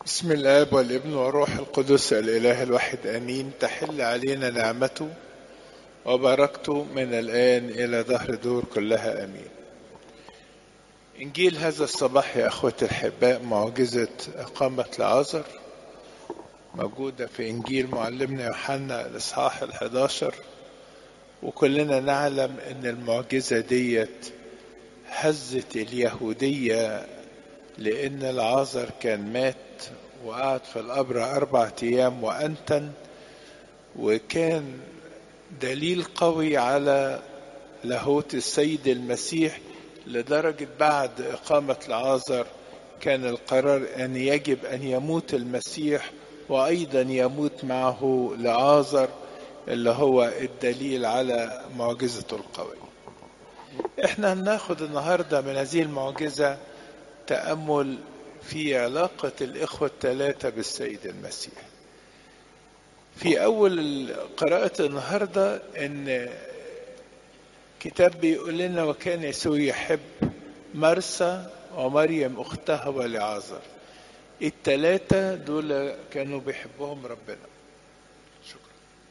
بسم الآب والابن والروح القدس الإله الواحد آمين تحل علينا نعمته وبركته من الآن إلى دهر دور كلها آمين إنجيل هذا الصباح يا أخوتي الأحباء معجزة إقامة لعازر موجودة في إنجيل معلمنا يوحنا الإصحاح الحداشر وكلنا نعلم إن المعجزة ديت هزت اليهودية لأن العازر كان مات وقعد في القبر أربعة أيام وأنتن وكان دليل قوي على لاهوت السيد المسيح لدرجة بعد إقامة العازر كان القرار أن يجب أن يموت المسيح وأيضا يموت معه لعازر اللي هو الدليل على معجزته القوية احنا هناخد النهاردة من هذه المعجزة تأمل في علاقة الإخوة الثلاثة بالسيد المسيح في أول قراءة النهاردة إن كتاب بيقول لنا وكان يسوع يحب مرسى ومريم أختها ولعازر الثلاثة دول كانوا بيحبهم ربنا شكرا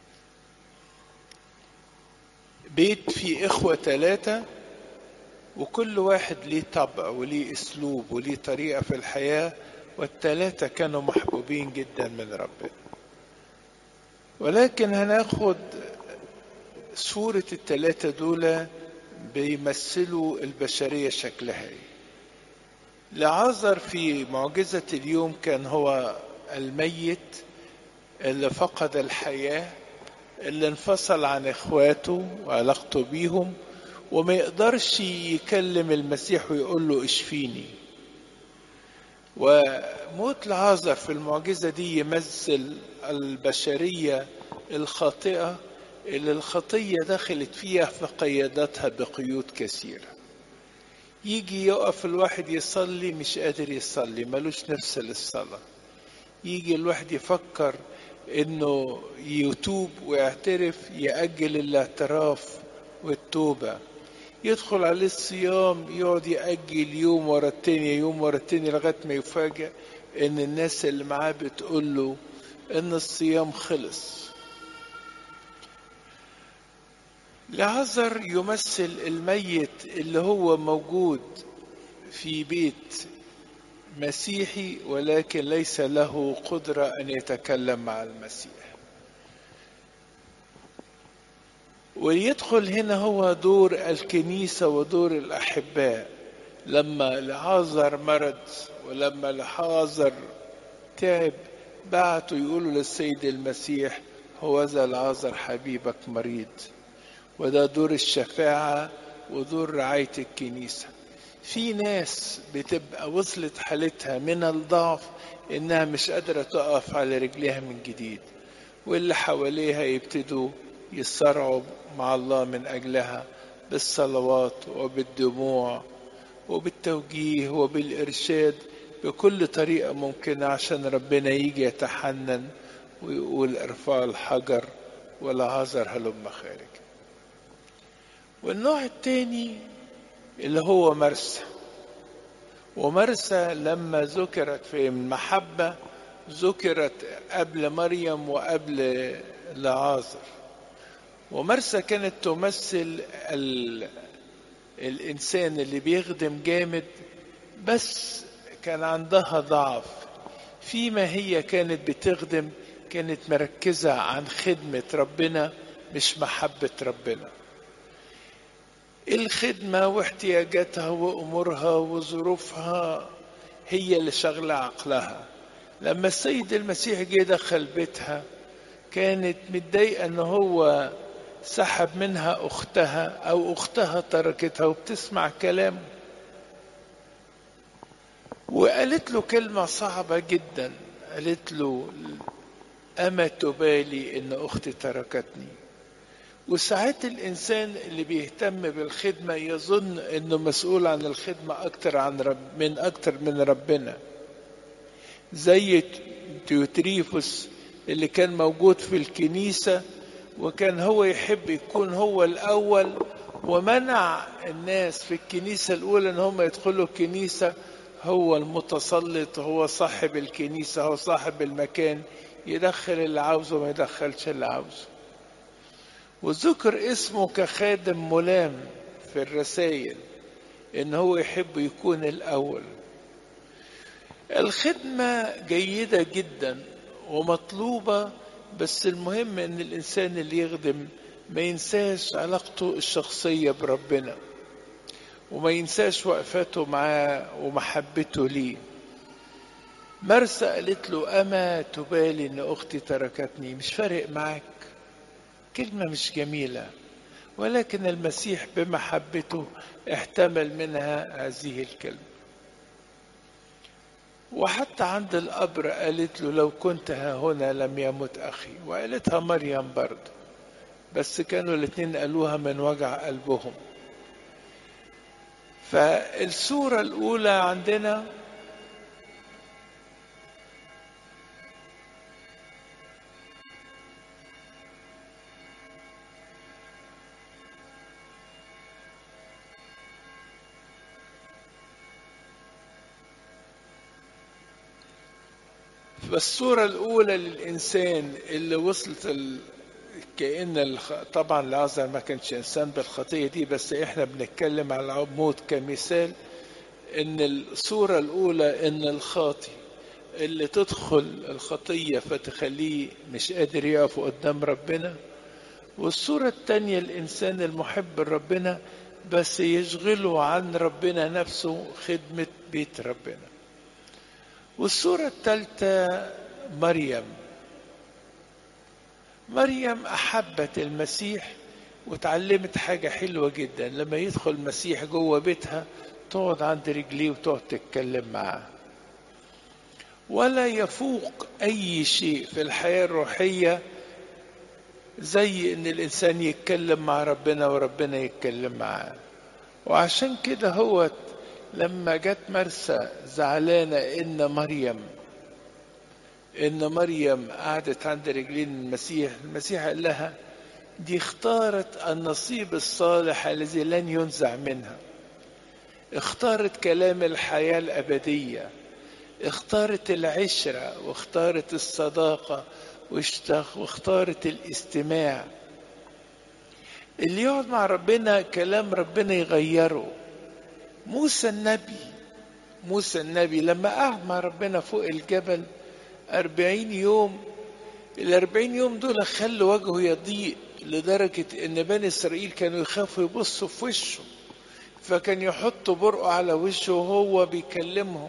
بيت فيه إخوة ثلاثة وكل واحد ليه طبع وليه اسلوب وليه طريقه في الحياه والثلاثه كانوا محبوبين جدا من ربنا ولكن هناخد صورة الثلاثة دول بيمثلوا البشرية شكلها ايه لعازر في معجزة اليوم كان هو الميت اللي فقد الحياة اللي انفصل عن اخواته وعلاقته بيهم وما يقدرش يكلم المسيح ويقول له اشفيني وموت لعازر في المعجزة دي يمثل البشرية الخاطئة اللي الخطية دخلت فيها فقيدتها بقيود كثيرة يجي يقف الواحد يصلي مش قادر يصلي ملوش نفس للصلاة يجي الواحد يفكر انه يتوب ويعترف يأجل الاعتراف والتوبة يدخل عليه الصيام يقعد يأجل يوم ورا التاني يوم ورا التاني لغاية ما يفاجأ إن الناس اللي معاه بتقول له إن الصيام خلص. لعذر يمثل الميت اللي هو موجود في بيت مسيحي ولكن ليس له قدرة أن يتكلم مع المسيح. ويدخل هنا هو دور الكنيسة ودور الأحباء لما لعازر مرض ولما لعازر تعب بعتوا يقولوا للسيد المسيح هو ذا العازر حبيبك مريض وده دور الشفاعة ودور رعاية الكنيسة في ناس بتبقى وصلت حالتها من الضعف انها مش قادرة تقف على رجليها من جديد واللي حواليها يبتدوا يصارعوا مع الله من أجلها بالصلوات وبالدموع وبالتوجيه وبالإرشاد بكل طريقة ممكنة عشان ربنا يجي يتحنن ويقول ارفع الحجر ولا هزر هلم خارج والنوع الثاني اللي هو مرسى ومرسى لما ذكرت في المحبة ذكرت قبل مريم وقبل لعازر ومرسى كانت تمثل ال... الإنسان اللي بيخدم جامد بس كان عندها ضعف فيما هي كانت بتخدم كانت مركزة عن خدمة ربنا مش محبة ربنا الخدمة واحتياجاتها وأمورها وظروفها هي اللي شغلة عقلها لما السيد المسيح جه دخل بيتها كانت متضايقة ان هو سحب منها اختها او اختها تركتها وبتسمع كلامه وقالت له كلمة صعبة جدا قالت له أما تبالي إن أختي تركتني وساعات الإنسان اللي بيهتم بالخدمة يظن إنه مسؤول عن الخدمة أكتر عن رب من أكتر من ربنا زي تيوتريفوس اللي كان موجود في الكنيسة وكان هو يحب يكون هو الأول ومنع الناس في الكنيسة الأولى إن هم يدخلوا الكنيسة هو المتسلط هو صاحب الكنيسة هو صاحب المكان يدخل اللي عاوزه ما يدخلش اللي عاوزه وذكر اسمه كخادم ملام في الرسائل ان هو يحب يكون الاول الخدمة جيدة جدا ومطلوبة بس المهم ان الانسان اللي يخدم ما ينساش علاقته الشخصية بربنا وما ينساش وقفته معاه ومحبته ليه مرسى قالت له أما تبالي إن أختي تركتني مش فارق معاك كلمة مش جميلة ولكن المسيح بمحبته احتمل منها هذه الكلمة وحتى عند القبر قالت له لو كنت ها هنا لم يمت أخي وقالتها مريم برضه بس كانوا الاتنين قالوها من وجع قلبهم فالصورة الأولى عندنا فالصورة الأولى للإنسان اللي وصلت ال... كأن الخ... طبعا لعازر ما كانش إنسان بالخطية دي بس إحنا بنتكلم على الموت كمثال إن الصورة الأولى إن الخاطي اللي تدخل الخطية فتخليه مش قادر يقف قدام ربنا والصورة التانية الإنسان المحب لربنا بس يشغله عن ربنا نفسه خدمة بيت ربنا والصورة الثالثة مريم مريم أحبت المسيح وتعلمت حاجة حلوة جدا لما يدخل المسيح جوه بيتها تقعد عند رجليه وتقعد تتكلم معاه ولا يفوق أي شيء في الحياة الروحية زي إن الإنسان يتكلم مع ربنا وربنا يتكلم معاه وعشان كده هو لما جت مرسى زعلانة إن مريم إن مريم قعدت عند رجلين المسيح المسيح قال لها دي اختارت النصيب الصالح الذي لن ينزع منها اختارت كلام الحياة الأبدية اختارت العشرة واختارت الصداقة واختارت الاستماع اللي يقعد مع ربنا كلام ربنا يغيره موسى النبي موسى النبي لما قعد مع ربنا فوق الجبل أربعين يوم الأربعين يوم دول خلوا وجهه يضيق لدرجة إن بني إسرائيل كانوا يخافوا يبصوا في وشه فكان يحط برقه على وشه وهو بيكلمهم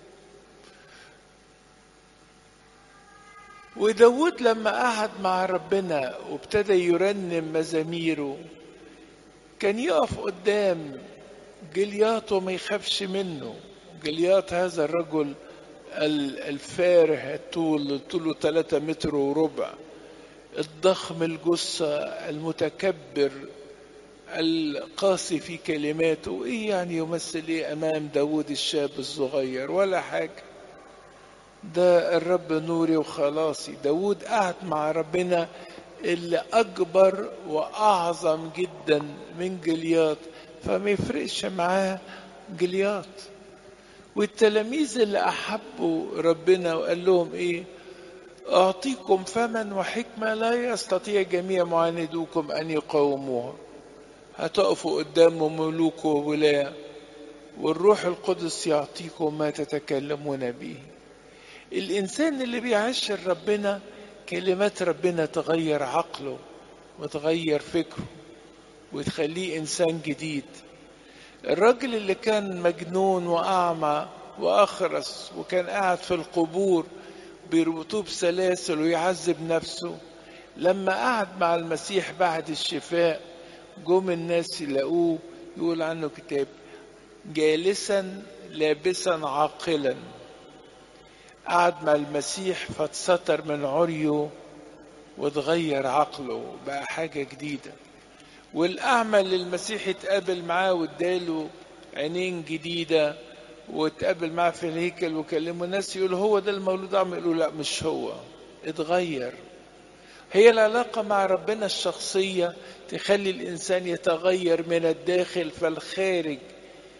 وداود لما قعد مع ربنا وابتدى يرنم مزاميره كان يقف قدام جلياط وما يخافش منه جلياط هذا الرجل الفارح الطول طوله 3 متر وربع الضخم الجثة المتكبر القاسي في كلماته ايه يعني يمثل ايه امام داود الشاب الصغير ولا حاجة ده الرب نوري وخلاصي داود قعد مع ربنا اللي اكبر واعظم جدا من جلياط فما يفرقش معاه جلياط والتلاميذ اللي احبوا ربنا وقال لهم ايه اعطيكم فما وحكمه لا يستطيع جميع معاندوكم ان يقاوموها هتقفوا قدام ملوك وولاة والروح القدس يعطيكم ما تتكلمون به الإنسان اللي بيعشر ربنا كلمات ربنا تغير عقله وتغير فكره وتخليه إنسان جديد الراجل اللي كان مجنون وأعمى وأخرس وكان قاعد في القبور بيربطوه بسلاسل ويعذب نفسه لما قعد مع المسيح بعد الشفاء جم الناس يلاقوه يقول عنه كتاب جالسا لابسا عاقلا قعد مع المسيح فاتستر من عريه وتغير عقله بقى حاجة جديدة والأعمى اللي المسيح اتقابل معاه واداله عينين جديدة واتقابل معاه في الهيكل وكلمه الناس يقولوا هو ده المولود أعمى يقولوا لا مش هو اتغير هي العلاقة مع ربنا الشخصية تخلي الإنسان يتغير من الداخل فالخارج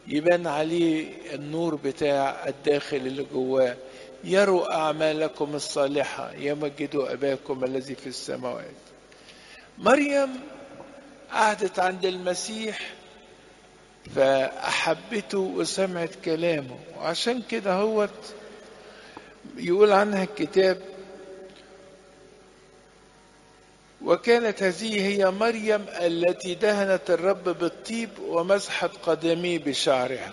يبان عليه النور بتاع الداخل اللي جواه يروا أعمالكم الصالحة يمجدوا أباكم الذي في السماوات مريم قعدت عند المسيح فأحبته وسمعت كلامه وعشان كده هوت يقول عنها الكتاب وكانت هذه هي مريم التي دهنت الرب بالطيب ومسحت قدميه بشعرها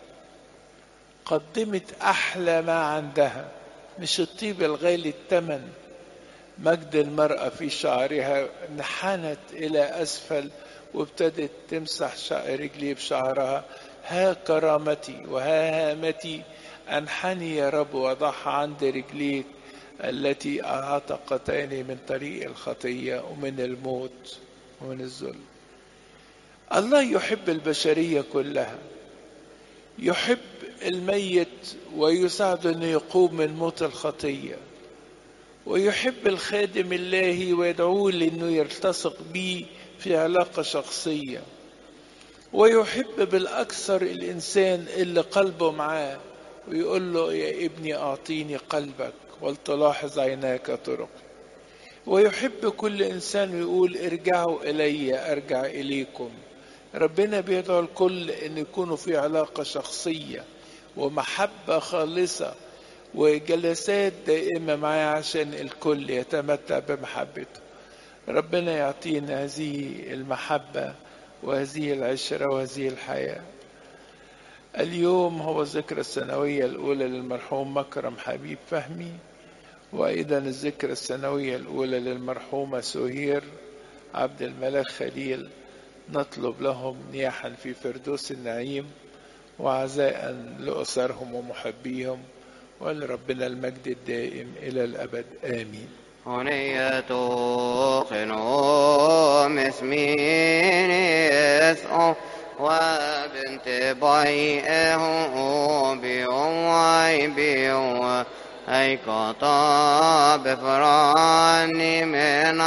قدمت أحلى ما عندها مش الطيب الغالي الثمن مجد المرأة في شعرها انحنت إلى أسفل وابتدت تمسح رجلي بشعرها ها كرامتي وها هامتي أنحني يا رب وضعها عند رجليك التي أعتقتني من طريق الخطية ومن الموت ومن الذل الله يحب البشرية كلها يحب الميت ويساعد أنه يقوم من موت الخطية ويحب الخادم الله ويدعوه لأنه يلتصق به في علاقة شخصية ويحب بالأكثر الإنسان اللي قلبه معاه ويقول له يا ابني أعطيني قلبك ولتلاحظ عيناك طرق ويحب كل إنسان ويقول ارجعوا إلي أرجع إليكم ربنا بيدعو الكل أن يكونوا في علاقة شخصية ومحبة خالصة وجلسات دائمة معاه عشان الكل يتمتع بمحبته ربنا يعطينا هذه المحبة وهذه العشرة وهذه الحياة اليوم هو الذكرى السنوية الأولى للمرحوم مكرم حبيب فهمي وأيضا الذكرى السنوية الأولى للمرحومة سهير عبد الملاك خليل نطلب لهم نياحا في فردوس النعيم وعزاء لأسرهم ومحبيهم ولربنا المجد الدائم إلى الأبد آمين هنية قنوم اسمين يسعو وبنت بيئه بيوم بيوم أي قطاب فراني من